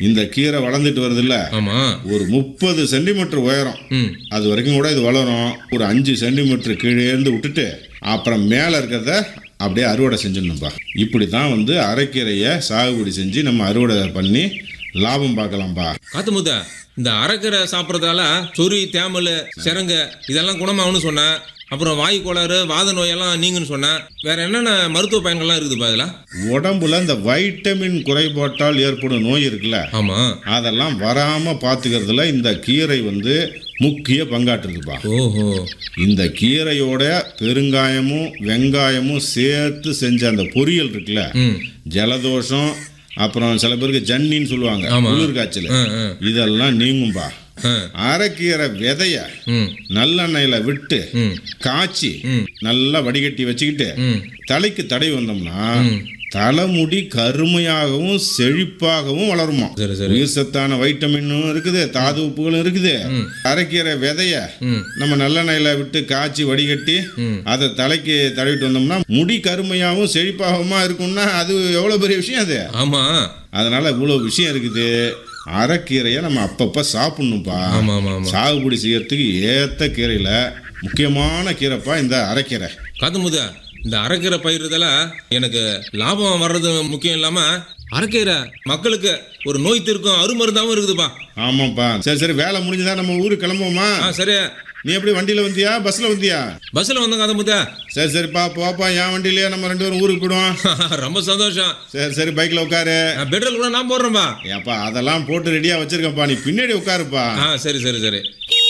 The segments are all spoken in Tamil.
இந்த கீரை வளர்ந்துட்டு வருதுல்ல ஆமா ஒரு முப்பது சென்டிமீட்டர் உயரம் ம் அது வரைக்கும் கூட இது வளரும் ஒரு அஞ்சு சென்டிமீட்டர் கீழே இருந்து விட்டுட்டு அப்புறம் மேலே இருக்கிறத அப்படியே அறுவடை செஞ்சிடணும்பா இப்படி தான் வந்து அரைக்கீரையை சாகுபடி செஞ்சு நம்ம அறுவடை பண்ணி லாபம் பார்க்கலாம்ப்பா காத்து முத்த இந்த அரைக்கீரை சாப்பிட்றதால சொறி தேமல் சிரங்க இதெல்லாம் குணமாகும்னு சொன்னேன் அப்புறம் வாயு கோளாறு வாத நோயெல்லாம் நீங்கன்னு சொன்னேன் வேற என்னென்ன மருத்துவ பயன்கள்லாம் இருக்குதுப்பா இதெல்லாம் உடம்புல இந்த வைட்டமின் குறைபாட்டால் ஏற்படும் நோய் இருக்குல்ல ஆமா அதெல்லாம் வராமல் பார்த்துக்கிறதுல இந்த கீரை வந்து முக்கிய பங்காற்றுதுப்பா ஓஹோ இந்த கீரையோட பெருங்காயமும் வெங்காயமும் சேர்த்து செஞ்ச அந்த பொரியல் இருக்குல்ல ம் ஜலதோஷம் அப்புறம் சில பேருக்கு ஜன்னின்னு சொல்லுவாங்க ஆமா. குளிர் காய்ச்சல் ஆ ஆ இதெல்லாம் நீங்கும்பா ஆ அரைக்கீரை விதைய ம் நல்லெண்ணெயில விட்டு ம் காய்ச்சி ம். நல்லா வடிகட்டி வச்சுக்கிட்டு ம் தலைக்கு தடவி வந்தோம்னா தலைமுடி கருமையாகவும் செழிப்பாகவும் வளருமா சரி சரி உயிர் சத்தான வைட்டமினும் இருக்குது தாது உப்புகளும் இருக்குது அரைக்கீரை விதைய ம் நம்ம நல்லெண்ணெயில விட்டு காய்ச்சி வடிகட்டி ம். அதை தலைக்கு தடவிட்டு வந்தோம்னா முடி கருமையாகவும் செழிப்பாகவுமா இருக்கும்னா அது எவ்வளோ பெரிய விஷயம் அது ஆமா அதனால இவ்வளோ விஷயம் இருக்குது அரைக்கீரையை நம்ம அப்பப்போ சாப்பிடணும்ப்பா ஆமா ஆமா ஆமா சாகுபடி செய்யறதுக்கு ஏற்ற கீரையில் முக்கியமான கீரைப்பா இந்த அரைக்கீரை காத்து முத இந்த அரைக்கீரை பயிர்றதால எனக்கு லாபம் வர்றது முக்கியம் இல்லாம அரைக்கீரை மக்களுக்கு ஒரு நோய் தீர்க்கும் அருமருந்தாவும் இருக்குதுப்பா ஆமாப்பா சரி சரி வேலை முடிஞ்சுதா நம்ம ஊருக்கு கிளம்புவோமா ஆ சரி நீ எப்படி வண்டியில் வந்தியா பஸ்ஸில் வந்தியா பஸ்ஸில் வந்தோம் காத்து முத்த சரி சரிப்பா போப்பா என் வண்டியிலேயே நம்ம ரெண்டு பேரும் ஊருக்கு போயிடுவோம் ரொம்ப சந்தோஷம் சரி சரி பைக்கில் உட்காரு நான் பெட்ரோல் கூட நான் போடுறேன்பா ஏப்பா அதெல்லாம் போட்டு ரெடியாக வச்சிருக்கப்பா நீ பின்னாடி உட்காருப்பா ஆ சரி சரி சரி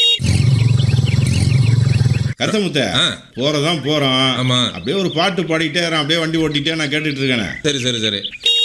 கத்தமுத்த ஆ போறதான் போறோம் ஆமா அப்படியே ஒரு பாட்டு பாடிக்கிட்டே இருக்கேன் அப்படியே வண்டி ஓட்டிக்கிட்டே நான் கேட்டுட்டு இருக்கேனே சரி சரி சரி